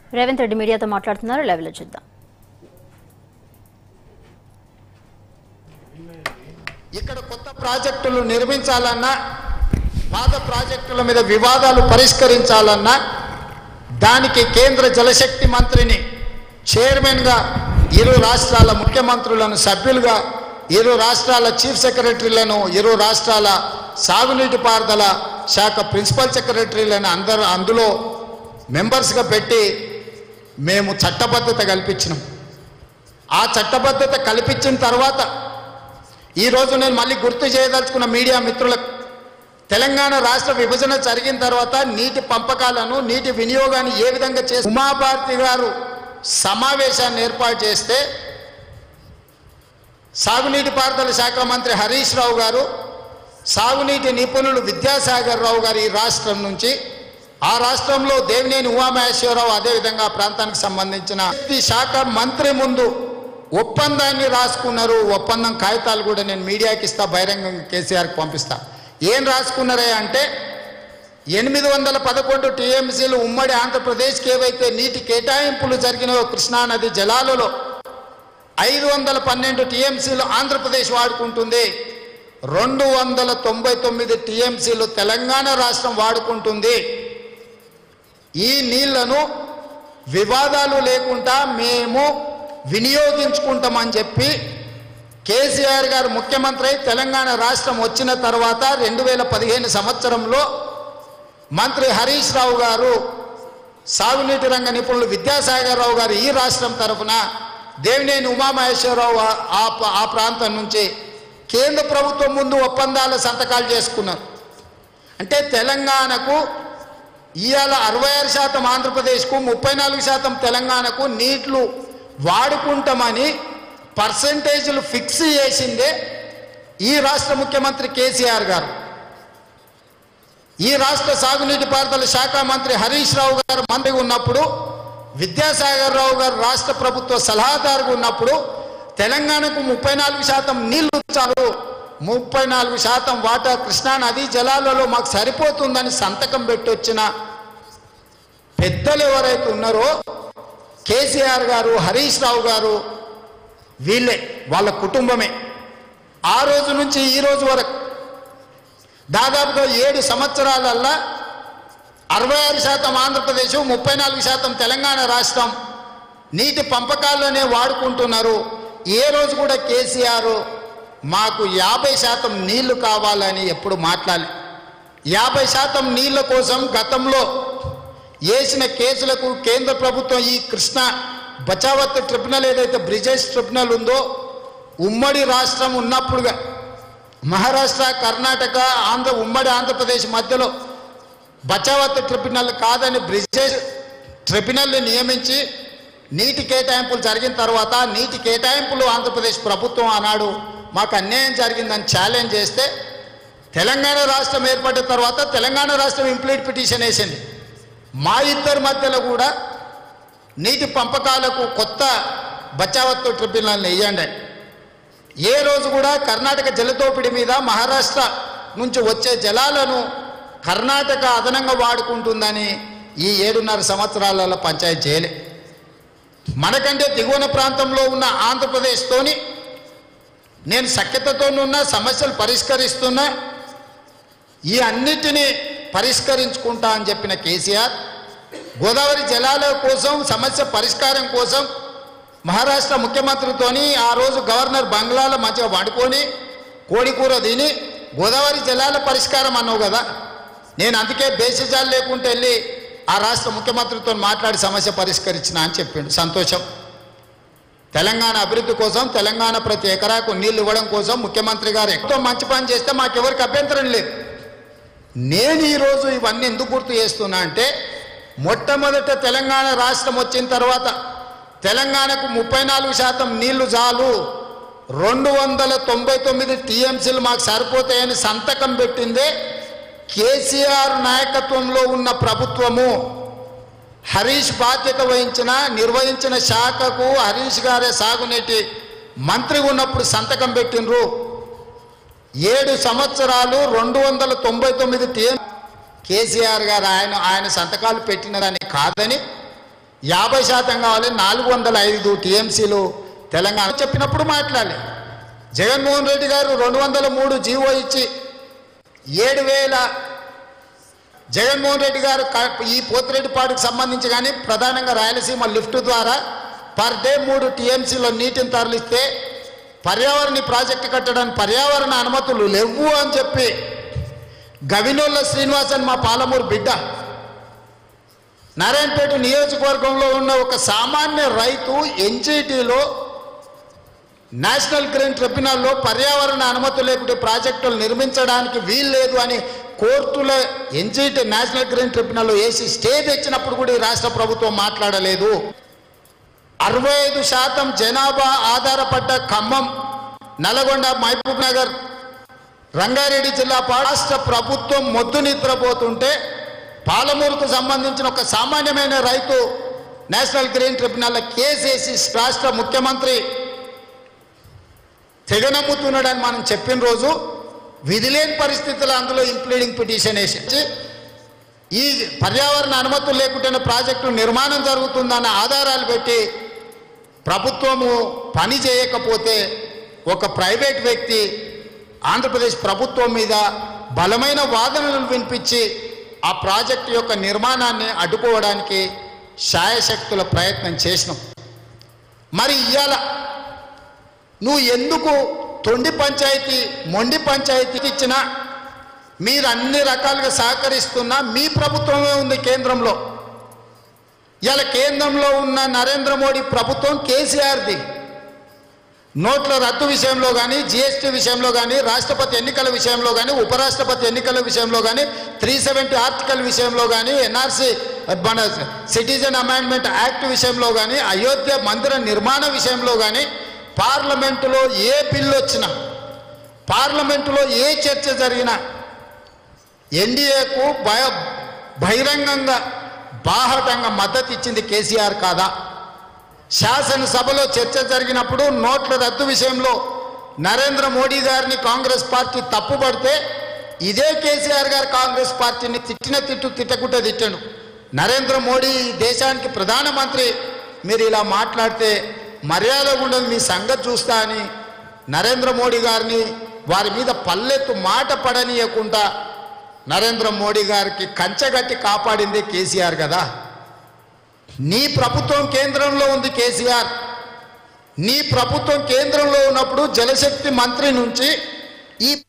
రేవంత్ రెడ్డి మీడియాతో మాట్లాడుతున్నారు లైవ్లో చూద్దాం ఇక్కడ కొత్త ప్రాజెక్టులు నిర్మించాలన్నా పాత ప్రాజెక్టుల మీద వివాదాలు పరిష్కరించాలన్నా దానికి కేంద్ర జలశక్తి మంత్రిని చైర్మన్గా ఇరు రాష్ట్రాల ముఖ్యమంత్రులను సభ్యులుగా ఇరు రాష్ట్రాల చీఫ్ సెక్రటరీలను ఇరు రాష్ట్రాల సాగునీటి పారుదల శాఖ ప్రిన్సిపల్ సెక్రటరీలను అందరూ అందులో మెంబర్స్గా పెట్టి మేము చట్టబద్ధత కల్పించినాం ఆ చట్టబద్ధత కల్పించిన తర్వాత ఈరోజు నేను మళ్ళీ గుర్తు చేయదలుచుకున్న మీడియా మిత్రులకు తెలంగాణ రాష్ట్ర విభజన జరిగిన తర్వాత నీటి పంపకాలను నీటి వినియోగాన్ని ఏ విధంగా చేసి ఉమాభారతి గారు సమావేశాన్ని ఏర్పాటు చేస్తే సాగునీటి పారుదల శాఖ మంత్రి హరీష్ రావు గారు సాగునీటి నిపుణులు విద్యాసాగర్ రావు గారు ఈ రాష్ట్రం నుంచి ఆ రాష్ట్రంలో దేవినేని ఉమామహేశ్వరరావు అదేవిధంగా ఆ ప్రాంతానికి సంబంధించిన శక్తి శాఖ మంత్రి ముందు ఒప్పందాన్ని రాసుకున్నారు ఒప్పందం కాగితాలు కూడా నేను మీడియాకి ఇస్తా బహిరంగంగా కేసీఆర్కి పంపిస్తా ఏం రాసుకున్నారే అంటే ఎనిమిది వందల పదకొండు టీఎంసీలు ఉమ్మడి ఆంధ్రప్రదేశ్కి ఏవైతే నీటి కేటాయింపులు జరిగినాయో కృష్ణానది జలాలలో ఐదు వందల పన్నెండు టీఎంసీలు ఆంధ్రప్రదేశ్ వాడుకుంటుంది రెండు వందల తొంభై తొమ్మిది టీఎంసీలు తెలంగాణ రాష్ట్రం వాడుకుంటుంది ఈ నీళ్లను వివాదాలు లేకుండా మేము వినియోగించుకుంటామని చెప్పి కేసీఆర్ గారు ముఖ్యమంత్రి అయి తెలంగాణ రాష్ట్రం వచ్చిన తర్వాత రెండు వేల పదిహేను సంవత్సరంలో మంత్రి హరీష్ రావు గారు సాగునీటి రంగ నిపుణులు విద్యాసాగర్ రావు గారు ఈ రాష్ట్రం తరఫున దేవినేని ఉమామహేశ్వరరావు ఆ- ఆ ప- ఆ ప్రాంతం నుంచి కేంద్ర ప్రభుత్వం ముందు ఒప్పందాల సంతకాలు చేసుకున్నారు అంటే తెలంగాణకు ఇవాళ అరవై ఆరు శాతం ఆంధ్రప్రదేశ్కు ముప్పై నాలుగు శాతం తెలంగాణకు నీళ్లు వాడుకుంటామని పర్సంటేజ్లు ఫిక్స్ చేసిందే ఈ రాష్ట్ర ముఖ్యమంత్రి కేసీఆర్ గారు ఈ రాష్ట్ర సాగునీటి పారుదల శాఖ మంత్రి హరీష్ రావు గారు మంత్రి ఉన్నప్పుడు విద్యాసాగర్ రావు గారు రాష్ట్ర ప్రభుత్వ సలహాదారుగా ఉన్నప్పుడు తెలంగాణకు ముప్పై నాలుగు శాతం నీళ్లు చాలు ముప్పై నాలుగు శాతం వాటా కృష్ణా నదీ జలాలలో మాకు సరిపోతుందని సంతకం పెట్టొచ్చిన పెద్దలు ఎవరైతే ఉన్నారో కేసీఆర్ గారు హరీష్ రావు గారు వీళ్ళే వాళ్ళ కుటుంబమే ఆ రోజు నుంచి ఈ రోజు వరకు దాదాపుగా ఏడు సంవత్సరాలల్లా అరవై ఆరు శాతం ఆంధ్రప్రదేశ్ ముప్పై నాలుగు శాతం తెలంగాణ రాష్ట్రం నీటి పంపకాల్లోనే వాడుకుంటున్నారు ఏ రోజు కూడా కేసీఆర్ మాకు యాభై శాతం నీళ్లు కావాలని ఎప్పుడు మాట్లాడాలి యాభై శాతం నీళ్ల కోసం గతంలో వేసిన కేసులకు కేంద్ర ప్రభుత్వం ఈ కృష్ణ బచావత్ ట్రిబ్యునల్ ఏదైతే బ్రిజేష్ ట్రిబ్యునల్ ఉందో ఉమ్మడి రాష్ట్రం ఉన్నప్పుడుగా మహారాష్ట్ర కర్ణాటక ఆంధ్ర ఉమ్మడి ఆంధ్రప్రదేశ్ మధ్యలో బచావత్ ట్రిబ్యునల్ కాదని బ్రిజేష్ ట్రిబ్యునల్ని నియమించి నీటి కేటాయింపులు జరిగిన తర్వాత నీటి కేటాయింపులు ఆంధ్రప్రదేశ్ ప్రభుత్వం ఆనాడు మాకు అన్యాయం జరిగిందని ఛాలెంజ్ చేస్తే తెలంగాణ రాష్ట్రం ఏర్పడిన తర్వాత తెలంగాణ రాష్ట్రం ఇంప్లీట్ పిటిషన్ వేసింది మా ఇద్దరి మధ్యలో కూడా నీటి పంపకాలకు కొత్త బచావత్తు ట్రిబ్యునల్ని వేయండి ఏ రోజు కూడా కర్ణాటక జలదోపిడి మీద మహారాష్ట్ర నుంచి వచ్చే జలాలను కర్ణాటక అదనంగా వాడుకుంటుందని ఈ ఏడున్నర సంవత్సరాలలో పంచాయతీ చేయలే మనకంటే దిగువన ప్రాంతంలో ఉన్న ఆంధ్రప్రదేశ్తోని నేను సఖ్యతతోనున్న సమస్యలు పరిష్కరిస్తున్నా ఈ అన్నిటినీ పరిష్కరించుకుంటా అని చెప్పిన కేసీఆర్ గోదావరి జలాల కోసం సమస్య పరిష్కారం కోసం మహారాష్ట్ర ముఖ్యమంత్రితోని ఆ రోజు గవర్నర్ బంగ్లాలో మంచిగా వండుకొని కోడికూర తిని గోదావరి జలాల పరిష్కారం అన్నావు కదా నేను అందుకే బేసిజాలు లేకుంటే వెళ్ళి ఆ రాష్ట్ర ముఖ్యమంత్రితో మాట్లాడి సమస్య పరిష్కరించిన అని చెప్పిండు సంతోషం తెలంగాణ అభివృద్ధి కోసం తెలంగాణ ప్రతి ఎకరాకు నీళ్లు ఇవ్వడం కోసం ముఖ్యమంత్రి గారు ఎక్కువ మంచి పని చేస్తే మాకెవరికి అభ్యంతరం లేదు నేను ఈరోజు ఇవన్నీ ఎందుకు గుర్తు చేస్తున్నా అంటే మొట్టమొదట తెలంగాణ రాష్ట్రం వచ్చిన తర్వాత తెలంగాణకు ముప్పై నాలుగు శాతం నీళ్లు చాలు రెండు వందల తొంభై తొమ్మిది టీఎంసీలు మాకు సరిపోతాయని సంతకం పెట్టిందే కేసీఆర్ నాయకత్వంలో ఉన్న ప్రభుత్వము హరీష్ బాధ్యత వహించిన నిర్వహించిన శాఖకు హరీష్ గారే సాగునీటి మంత్రి ఉన్నప్పుడు సంతకం పెట్టినరు ఏడు సంవత్సరాలు రెండు వందల తొంభై తొమ్మిది టీఎం కేసీఆర్ గారు ఆయన ఆయన సంతకాలు పెట్టినారని కాదని యాభై శాతం కావాలి నాలుగు వందల ఐదు టీఎంసీలు తెలంగాణ చెప్పినప్పుడు మాట్లాడలే జగన్మోహన్ రెడ్డి గారు రెండు వందల మూడు జీవో ఇచ్చి ఏడు వేల జగన్మోహన్ రెడ్డి గారు క- ఈ పోతిరెడ్డిపాడుకు సంబంధించి కానీ ప్రధానంగా రాయలసీమ లిఫ్ట్ ద్వారా పర్ డే మూడు టీఎంసీలో నీటిని తరలిస్తే పర్యావరణ ప్రాజెక్టు కట్టడానికి పర్యావరణ అనుమతులు లేవు అని చెప్పి గవినోళ్ళ శ్రీనివాసన్ మా పాలమూరు బిడ్డ నారాయణపేట నియోజకవర్గంలో ఉన్న ఒక సామాన్య రైతు ఎన్జీటీలో నేషనల్ గ్రీన్ ట్రిబ్యునల్లో పర్యావరణ అనుమతి లేకుంటే ప్రాజెక్టులు నిర్మించడానికి వీల్లేదు అని కోర్టులో ఎన్జీటీ నేషనల్ గ్రీన్ ట్రిబ్యునల్లో వేసి స్టే తెచ్చినప్పుడు కూడా ఈ రాష్ట్ర ప్రభుత్వం మాట్లాడలేదు అరవై ఐదు శాతం జనాభా ఆధారపడ్డ ఖమ్మం నల్గొండ మహబూబ్ నగర్ రంగారెడ్డి జిల్లా పా- రాష్ట్ర ప్రభుత్వం మొద్దు నిద్రపోతుంటే పాలమూరుకు సంబంధించిన ఒక సామాన్యమైన రైతు నేషనల్ గ్రీన్ ట్రిబ్యునల్ కేసేసి రాష్ట్ర ముఖ్యమంత్రి తెగనమ్ముతున్నాడని మనం చెప్పిన రోజు విధిలేని పరిస్థితుల్లో అందులో ఇంప్లీడింగ్ పిటిషన్ వేసి ఈ పర్యావరణ అనుమతులు లేకుండానే ప్రాజెక్టు నిర్మాణం జరుగుతుందన్న ఆధారాలు పెట్టి ప్రభుత్వము పని చేయకపోతే ఒక ప్రైవేట్ వ్యక్తి ఆంధ్రప్రదేశ్ ప్రభుత్వం మీద బలమైన వాదనలు వినిపించి ఆ ప్రాజెక్టు యొక్క నిర్మాణాన్ని అడ్డుకోవడానికి శాయశక్తుల ప్రయత్నం చేసినాం మరి ఇవాళ నువ్వు ఎందుకు తొండి పంచాయతీ మొండి పంచాయతీ ఇచ్చినా మీరు అన్ని రకాలుగా సహకరిస్తున్నా మీ ప్రభుత్వమే ఉంది కేంద్రంలో ఇవాళ కేంద్రంలో ఉన్న నరేంద్ర మోడీ ప్రభుత్వం కేసీఆర్ది నోట్ల రద్దు విషయంలో కానీ జిఎస్టీ విషయంలో కానీ రాష్ట్రపతి ఎన్నికల విషయంలో కానీ ఉపరాష్ట్రపతి ఎన్నికల విషయంలో కానీ త్రీ సెవెంటీ ఆర్టికల్ విషయంలో కానీ ఎన్ఆర్సీ మన సిటిజన్ అమెండ్మెంట్ యాక్ట్ విషయంలో కానీ అయోధ్య మందిర నిర్మాణ విషయంలో కానీ పార్లమెంటులో ఏ బిల్లు వచ్చినా పార్లమెంటులో ఏ చర్చ జరిగినా ఎన్డీఏకు భయ బహిరంగంగా బాహటంగా మద్దతు ఇచ్చింది కేసీఆర్ కాదా శాసనసభలో చర్చ జరిగినప్పుడు నోట్ల రద్దు విషయంలో నరేంద్ర మోడీ గారిని కాంగ్రెస్ పార్టీ తప్పుపడితే ఇదే కేసీఆర్ గారు కాంగ్రెస్ పార్టీని తిట్టిన తిట్టు తిట్టకుండా తిట్టాడు నరేంద్ర మోడీ ఈ దేశానికి ప్రధానమంత్రి మీరు ఇలా మాట్లాడితే మర్యాద ఉండదు మీ సంగతి చూస్తా అని నరేంద్ర మోడీ గారిని వారి మీద పల్లెత్తు మాట పడనీయకుండా నరేంద్ర మోడీ గారికి కంచగట్టి కాపాడింది కేసీఆర్ కదా నీ ప్రభుత్వం కేంద్రంలో ఉంది కేసీఆర్ నీ ప్రభుత్వం కేంద్రంలో ఉన్నప్పుడు జలశక్తి మంత్రి నుంచి ఈ